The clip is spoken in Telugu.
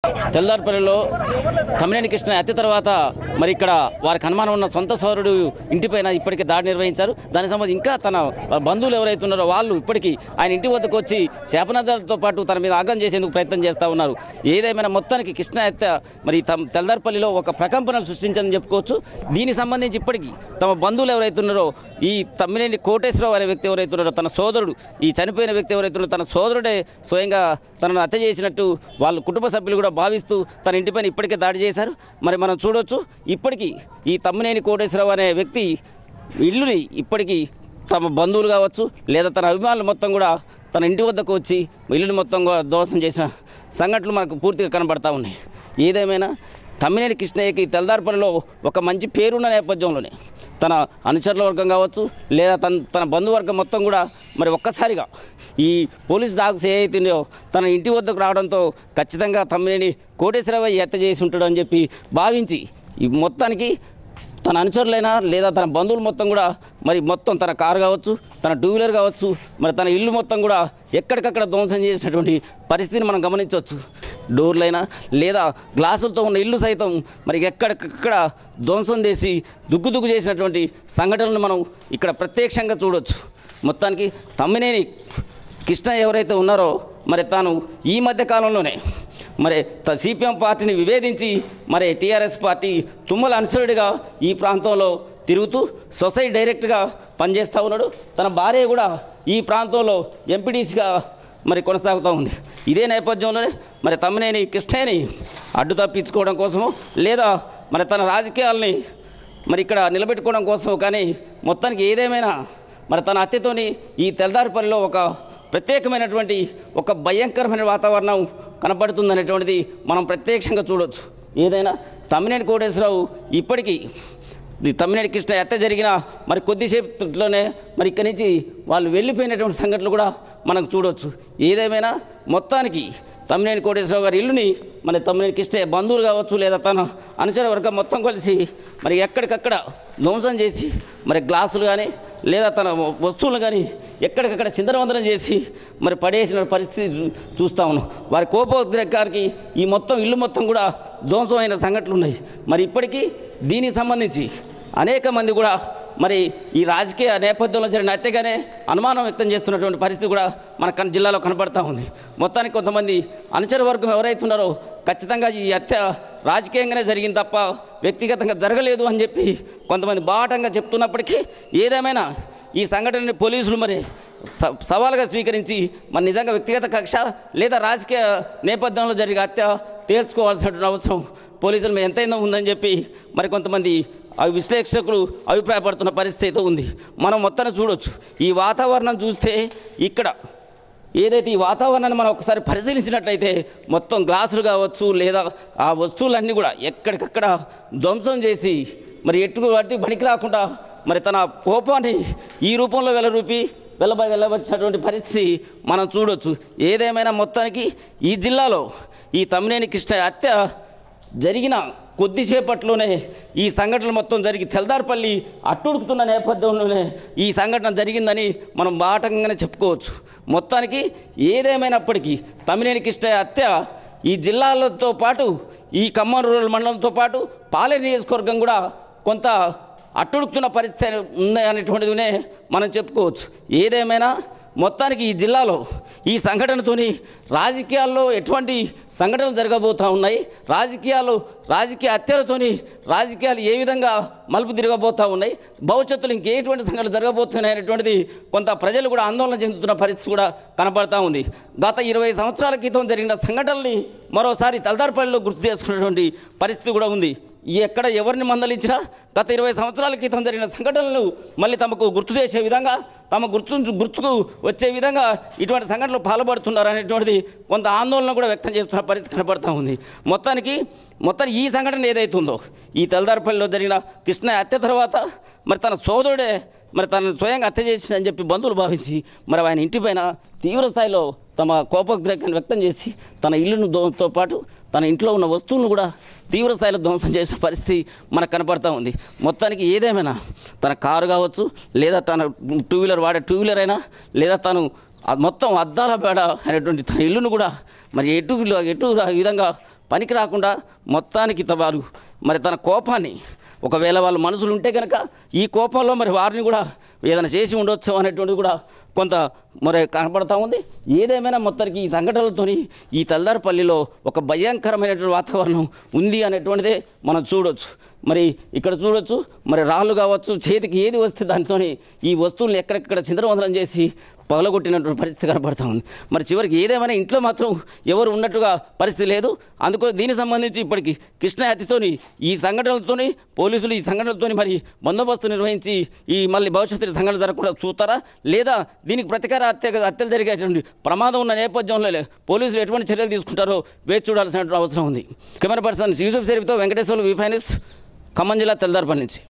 తెల్లారిపల్లిలో తమ్మినేని కృష్ణ హత్య తర్వాత మరి ఇక్కడ వారికి అనుమానం ఉన్న సొంత సోదరుడు ఇంటిపైన ఇప్పటికే దాడి నిర్వహించారు దానికి సంబంధించి ఇంకా తన బంధువులు ఎవరైతే ఉన్నారో వాళ్ళు ఇప్పటికీ ఆయన ఇంటి వద్దకు వచ్చి శాపనాదాలతో పాటు తన మీద ఆగ్రహం చేసేందుకు ప్రయత్నం చేస్తూ ఉన్నారు ఏదేమైనా మొత్తానికి కృష్ణ హత్య మరి తమ తెల్లారిపల్లిలో ఒక ప్రకంపనలు సృష్టించని చెప్పుకోవచ్చు దీనికి సంబంధించి ఇప్పటికీ తమ బంధువులు ఎవరైతే ఉన్నారో ఈ తమ్మినేని కోటేశ్వరరావు అనే వ్యక్తి ఎవరైతే ఉన్నారో తన సోదరుడు ఈ చనిపోయిన వ్యక్తి ఎవరైతే ఉన్నారో తన సోదరుడే స్వయంగా తనను హత్య చేసినట్టు వాళ్ళ కుటుంబ సభ్యులు కూడా భావిస్తూ తన ఇంటిపైన ఇప్పటికే దాడి చేశారు మరి మనం చూడొచ్చు ఇప్పటికీ ఈ తమ్మినేని కోటేశ్వరరావు అనే వ్యక్తి ఇల్లుని ఇప్పటికీ తమ బంధువులు కావచ్చు లేదా తన అభిమానులు మొత్తం కూడా తన ఇంటి వద్దకు వచ్చి ఇల్లుని మొత్తం కూడా దోషం చేసిన సంఘటనలు మనకు పూర్తిగా కనబడతా ఉన్నాయి ఏదేమైనా తమ్మినేని కృష్ణయ్యకి తెల్దార్పల్లిలో ఒక మంచి పేరున్న నేపథ్యంలోనే తన అనుచరుల వర్గం కావచ్చు లేదా తన తన బంధువర్గం మొత్తం కూడా మరి ఒక్కసారిగా ఈ పోలీస్ డాగ్స్ ఏ అవుతుందో తన ఇంటి వద్దకు రావడంతో ఖచ్చితంగా తమ్మినేని కోటేశ్వరరావు హత్య చేసి ఉంటాడు అని చెప్పి భావించి ఈ మొత్తానికి తన అనుచరులైనా లేదా తన బంధువులు మొత్తం కూడా మరి మొత్తం తన కారు కావచ్చు తన టూ వీలర్ కావచ్చు మరి తన ఇల్లు మొత్తం కూడా ఎక్కడికక్కడ ధ్వంసం చేసినటువంటి పరిస్థితిని మనం గమనించవచ్చు డోర్లైనా లేదా గ్లాసులతో ఉన్న ఇల్లు సైతం మరి ఎక్కడికక్కడ ధ్వంసం చేసి దుగ్గు దుగ్గు చేసినటువంటి సంఘటనలను మనం ఇక్కడ ప్రత్యక్షంగా చూడొచ్చు మొత్తానికి తమ్మినేని కృష్ణ ఎవరైతే ఉన్నారో మరి తాను ఈ మధ్య కాలంలోనే మరి త సిపిఎం పార్టీని విభేదించి మరి టీఆర్ఎస్ పార్టీ తుమ్మల అనుసరుడిగా ఈ ప్రాంతంలో తిరుగుతూ సొసైటీ డైరెక్ట్గా పనిచేస్తూ ఉన్నాడు తన భార్య కూడా ఈ ప్రాంతంలో ఎంపీడీసీగా మరి కొనసాగుతూ ఉంది ఇదే నేపథ్యంలోనే మరి తమ్మినేని కృష్ణని అడ్డు తప్పించుకోవడం కోసము లేదా మరి తన రాజకీయాల్ని మరి ఇక్కడ నిలబెట్టుకోవడం కోసం కానీ మొత్తానికి ఏదేమైనా మరి తన హత్యతోని ఈ తెల్దారిపల్లిలో ఒక ప్రత్యేకమైనటువంటి ఒక భయంకరమైన వాతావరణం కనపడుతుందనేటువంటిది మనం ప్రత్యక్షంగా చూడొచ్చు ఏదైనా తమ్మినేని కోటేశ్వరరావు ఇప్పటికీ ఈ తమ్మినేని కృష్ణ హత్య జరిగిన మరి కొద్దిసేపట్లోనే మరి ఇక్కడి నుంచి వాళ్ళు వెళ్ళిపోయినటువంటి సంఘటనలు కూడా మనం చూడొచ్చు ఏదేమైనా మొత్తానికి తమ్మినేని కోటేశ్వరరావు గారి ఇల్లుని మరి తమ్మినేని కృష్ణ బంధువులు కావచ్చు లేదా తన అనుచర వర్గం మొత్తం కలిసి మరి ఎక్కడికక్కడ ధ్వంసం చేసి మరి గ్లాసులు కానీ లేదా తన వస్తువులు కానీ ఎక్కడికక్కడ చిందరవందనం చేసి మరి పడేసిన పరిస్థితి చూ- చూస్తా ఉన్నాం వారి కోపోద్రేకానికి ఈ మొత్తం ఇల్లు మొత్తం కూడా ధ్వంసమైన సంఘటనలు ఉన్నాయి మరి ఇప్పటికీ దీనికి సంబంధించి అనేక మంది కూడా మరి ఈ రాజకీయ నేపథ్యంలో జరిగిన హత్యగానే అనుమానం వ్యక్తం చేస్తున్నటువంటి పరిస్థితి కూడా మన కన్ జిల్లాలో కనపడతా ఉంది మొత్తానికి కొంతమంది అనుచర వర్గం ఎవరైతే ఉన్నారో ఖచ్చితంగా ఈ హత్య రాజకీయంగానే జరిగింది తప్ప వ్యక్తిగతంగా జరగలేదు అని చెప్పి కొంతమంది బాటంగా చెప్తున్నప్పటికీ ఏదేమైనా ఈ సంఘటనని పోలీసులు మరి స- సవాలుగా స్వీకరించి మరి నిజంగా వ్యక్తిగత కక్ష లేదా రాజకీయ నేపథ్యంలో జరిగే హత్య తేల్చుకోవాల్సినటువంటి అవసరం పోలీసుల మీద ఎంతైనా ఉందని చెప్పి మరి కొంతమంది ఆ విశ్లేషకులు అభిప్రాయపడుతున్న పరిస్థితి అయితే ఉంది మనం మొత్తాన్ని చూడొచ్చు ఈ వాతావరణం చూస్తే ఇక్కడ ఏదైతే ఈ వాతావరణాన్ని మనం ఒకసారి పరిశీలించినట్లయితే మొత్తం గ్లాసులు కావచ్చు లేదా ఆ వస్తువులన్నీ కూడా ఎక్కడికక్కడ ధ్వంసం చేసి మరి ఎట్టు బట్టి పనికి రాకుండా మరి తన కోపాన్ని ఈ రూపంలో వెళ్ళరూపి వెళ్ళబ వెళ్ళవచ్చినటువంటి పరిస్థితి మనం చూడొచ్చు ఏదేమైనా మొత్తానికి ఈ జిల్లాలో ఈ తమ్మినేని కృష్ణ హత్య జరిగిన కొద్దిసేపట్లోనే ఈ సంఘటన మొత్తం జరిగి తెల్దార్పల్లి అట్టుడుకుతున్న నేపథ్యంలోనే ఈ సంఘటన జరిగిందని మనం బాటంగానే చెప్పుకోవచ్చు మొత్తానికి ఏదేమైనప్పటికీ తమ్మినేని కృష్ణ హత్య ఈ జిల్లాలతో పాటు ఈ ఖమ్మం రూరల్ మండలంతో పాటు పాలె నియోజకవర్గం కూడా కొంత అట్టుడుకుతున్న పరిస్థితి ఉంది అనేటువంటిదినే మనం చెప్పుకోవచ్చు ఏదేమైనా మొత్తానికి ఈ జిల్లాలో ఈ సంఘటనతోని రాజకీయాల్లో ఎటువంటి సంఘటనలు జరగబోతూ ఉన్నాయి రాజకీయాలు రాజకీయ హత్యలతోని రాజకీయాలు ఏ విధంగా మలుపు తిరగబోతూ ఉన్నాయి భవిష్యత్తులో ఇంకేటువంటి సంఘటనలు జరగబోతున్నాయి అనేటువంటిది కొంత ప్రజలు కూడా ఆందోళన చెందుతున్న పరిస్థితి కూడా కనపడతా ఉంది గత ఇరవై సంవత్సరాల క్రితం జరిగిన సంఘటనల్ని మరోసారి తలదార్పల్లిలో గుర్తు చేసుకున్నటువంటి పరిస్థితి కూడా ఉంది ఎక్కడ ఎవరిని మందలించినా గత ఇరవై సంవత్సరాల క్రితం జరిగిన సంఘటనలు మళ్ళీ తమకు గుర్తు చేసే విధంగా తమ గుర్తు గుర్తుకు వచ్చే విధంగా ఇటువంటి సంఘటనలు పాల్పడుతున్నారు అనేటువంటిది కొంత ఆందోళన కూడా వ్యక్తం చేస్తున్న పరిస్థితి కనపడతా ఉంది మొత్తానికి మొత్తం ఈ సంఘటన ఏదైతుందో ఈ తెల్దారపల్లిలో జరిగిన కృష్ణ హత్య తర్వాత మరి తన సోదరుడే మరి తనను స్వయంగా హత్య చేసిందని చెప్పి బంధువులు భావించి మరి ఆయన ఇంటిపైన తీవ్ర స్థాయిలో తమ కోపోద్రేకాన్ని వ్యక్తం చేసి తన ఇల్లును తో పాటు తన ఇంట్లో ఉన్న వస్తువులను కూడా తీవ్ర స్థాయిలో ధ్వంసం చేసిన పరిస్థితి మనకు కనపడతా ఉంది మొత్తానికి ఏదేమైనా తన కారు కావచ్చు లేదా తన టూ వీలర్ వాడే టూ వీలర్ అయినా లేదా తను ఆ మొత్తం అద్దాల బేడ అనేటువంటి తన ఇల్లును కూడా మరి ఎటు ఎటు ఈ విధంగా పనికి రాకుండా మొత్తానికి త- వారు మరి తన కోపాన్ని ఒకవేళ వాళ్ళ మనసులు ఉంటే కనుక ఈ కోపంలో మరి వారిని కూడా ఏదైనా చేసి ఉండొచ్చు అనేటువంటిది కూడా కొంత మరి కనపడతా ఉంది ఏదేమైనా మొత్తానికి ఈ సంఘటనలతోని ఈ తెల్దారపల్లిలో ఒక భయంకరమైనటువంటి వాతావరణం ఉంది అనేటువంటిదే మనం చూడొచ్చు మరి ఇక్కడ చూడొచ్చు మరి రాళ్ళు కావచ్చు చేతికి ఏది వస్తే దానితోని ఈ వస్తువులను ఎక్కడెక్కడ చిందరవందరం చేసి పగలగొట్టినటువంటి పరిస్థితి కనపడతా ఉంది మరి చివరికి ఏదేమైనా ఇంట్లో మాత్రం ఎవరు ఉన్నట్టుగా పరిస్థితి లేదు అందుకో దీనికి సంబంధించి ఇప్పటికి కృష్ణ హత్యతోని ఈ సంఘటనలతోని పోలీసులు ఈ సంఘటనలతోని మరి బందోబస్తు నిర్వహించి ఈ మళ్ళీ భవిష్యత్తు సంఘటన జరగకుండా చూస్తారా లేదా దీనికి ప్రతీకార హత్య హత్యలు జరిగేటువంటి ప్రమాదం ఉన్న నేపథ్యంలో లే- పోలీసులు ఎటువంటి చర్యలు తీసుకుంటారో వేచి చూడాల్సినటువంటి అవసరం ఉంది కెమెరా పర్సన్ యూసుఫ్ షరీఫ్తో వెంకటేశ్వర్లు వి ఫైనల్స్ ఖమ్మం జిల్లా తెల్దార్పల్లి నుంచి